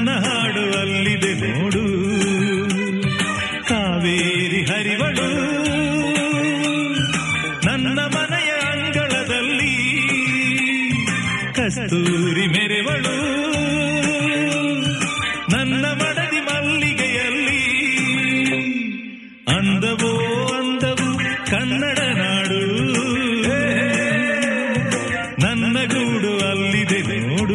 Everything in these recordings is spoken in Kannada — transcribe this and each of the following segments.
ನನ್ನ ಹಾಡು ಅಲ್ಲಿದೆ ನೋಡು ಕಾವೇರಿ ಹರಿವಳು ನನ್ನ ಮನೆಯ ಅಂಗಳದಲ್ಲಿ ಕಸ್ತೂರಿ ಮೆರೆವಳು ನನ್ನ ಮಡದಿ ಮಲ್ಲಿಗೆಯಲ್ಲಿ ಅಂದವೋ ಅಂದವು ಕನ್ನಡ ನಾಡು ನನ್ನ ಗೂಡು ಅಲ್ಲಿದೆ ನೋಡು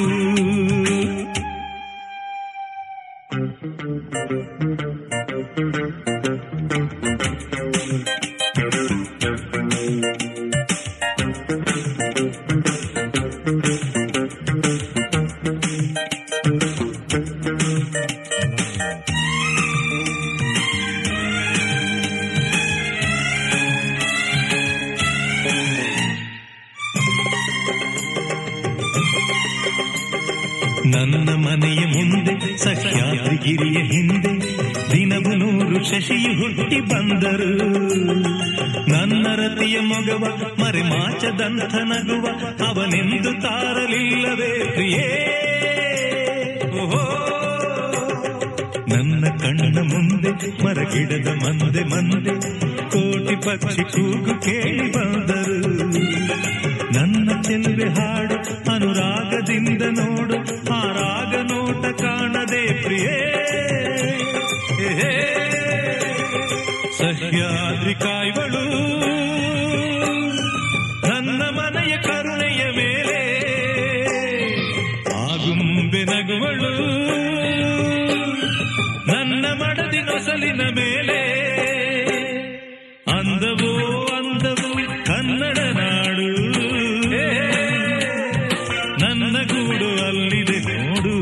ನನ್ನ ಮನೆಯ ಮುಂದೆ ಸಹ್ಯಾದ್ರಿಗಿರಿಯ ಹಿಂದೆ ದಿನವು ನೂರು ಶಶಿಯು ಹುಟ್ಟಿ ಬಂದರು ನನ್ನ ರತಿಯ ಮೊಗವ ಮರೆಮಾಚದಂಥ ನಗುವ ಅವನೆಂದು ತಾರಲಿಲ್ಲವೇ ಪ್ರಿಯೇ ಓಹೋ ನನ್ನ ಕಣ್ಣ ಮುಂದೆ ಮರಗಿಡದ ಮಂದೆ ಮಂದೆ ಕೋಟಿ ಪಕ್ಷಿ ಕೂಗು ಕೇಳಿ ಬಂದರು ನನ್ನ ಚೆಲುವೆ ಹಾಡು ಅನುರಾಗದಿಂದ ನೋಡು ಆ ರಾಗ ನೋಟ ಕಾಣದೆ ಪ್ರಿಯೇ ಏಹೇ. ಸಹ್ಯಾದ್ರಿ ಕಾಯ್ವಳು ನನ್ನ ಮನೆಯ ಕರುಣೆಯ ಮೇಲೆ ಆಗುಂಬೆ ನಗುವಳು ನನ್ನ ಮಡದಿ ನೊಸಲಿನ ಮೇಲೆ ಅಂದವೋ ಅಂದವು ಕನ್ನಡ ನಾಡು ಏ, ನನ್ನ ಗೂಡು ಅಲ್ಲಿದೆ ನೋಡು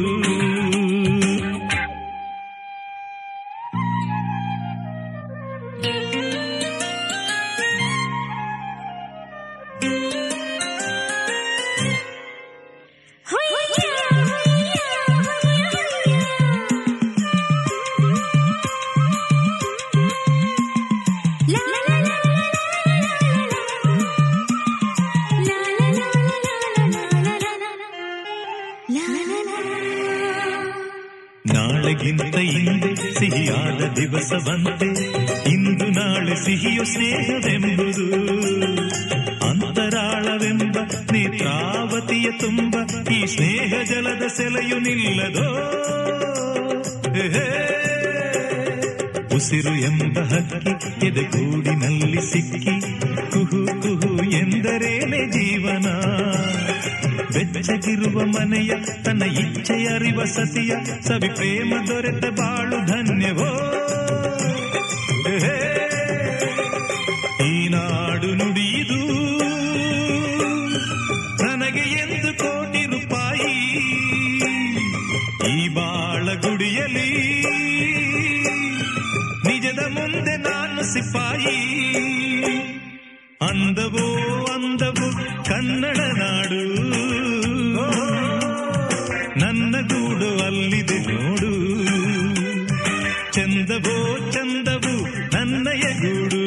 ನಾಳೆಗಿಂತ ಹಿಂದೆ ಸಿಹಿಯಾದ ದಿವಸ ಬಂತೆ ಇಂದು ನಾಳೆ ಸಿಹಿಯು ಸ್ನೇಹವೆಂಬುದು ಅಂತರಾಳವೆಂಬ ನೇತ್ರಾವತಿಯ ತುಂಬ ಈ ಸ್ನೇಹ ಜಲದ ಸೆಲೆಯು ನಿಲ್ಲದೋ ಏಹೇ. ಉಸಿರು ಎಂಬ ಹಕ್ಕಿ ಎದೆಗೂಡಿನಲ್ಲಿ ಸಿಕ್ಕಿ ಕುಹು ಕುಹು ಎಂದರೇನೆ ಜೀವನ ಬೆಚ್ಚಗಿರುವ ಮನೆಯ ತನ್ನ ಇಚ್ಛೆಯ ಅರಿವ ಸತಿಯ ಸವಿ ಪ್ರೇಮ ದೊರೆತ ಬಾಳು ಧನ್ಯವೋ ಏಹೇ. ಈ ನಾಡು ನುಡಿಯುದು ನನಗೆ ಎಂದು ಕೋಟಿ ರೂಪಾಯಿ ಈ ಬಾಳ ಗುಡಿಯಲಿ ನಿಜದ ಮುಂದೆ ನಾನು ಸಿಪಾಯಿ ಅಂದವೋ ಅಂದವು ಕನ್ನಡ ನಾಡು ನನ್ನ ಗೂಡು ಅಲ್ಲಿದೆ ನೋಡು ಚಂದವೋ ಚಂದವು ನನ್ನಯ ಗೂಡು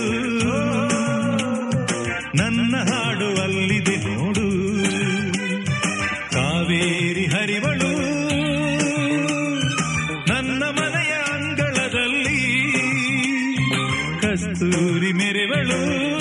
ನನ್ನ ಹಾಡು ಅಲ್ಲಿದೆ ನೋಡು ಕಾವೇರಿ ಹರಿವಳು ನನ್ನ ಮನೆಯ ಅಂಗಳದಲ್ಲಿ ಕಸ್ತೂರಿ ಮೆರೆವಳು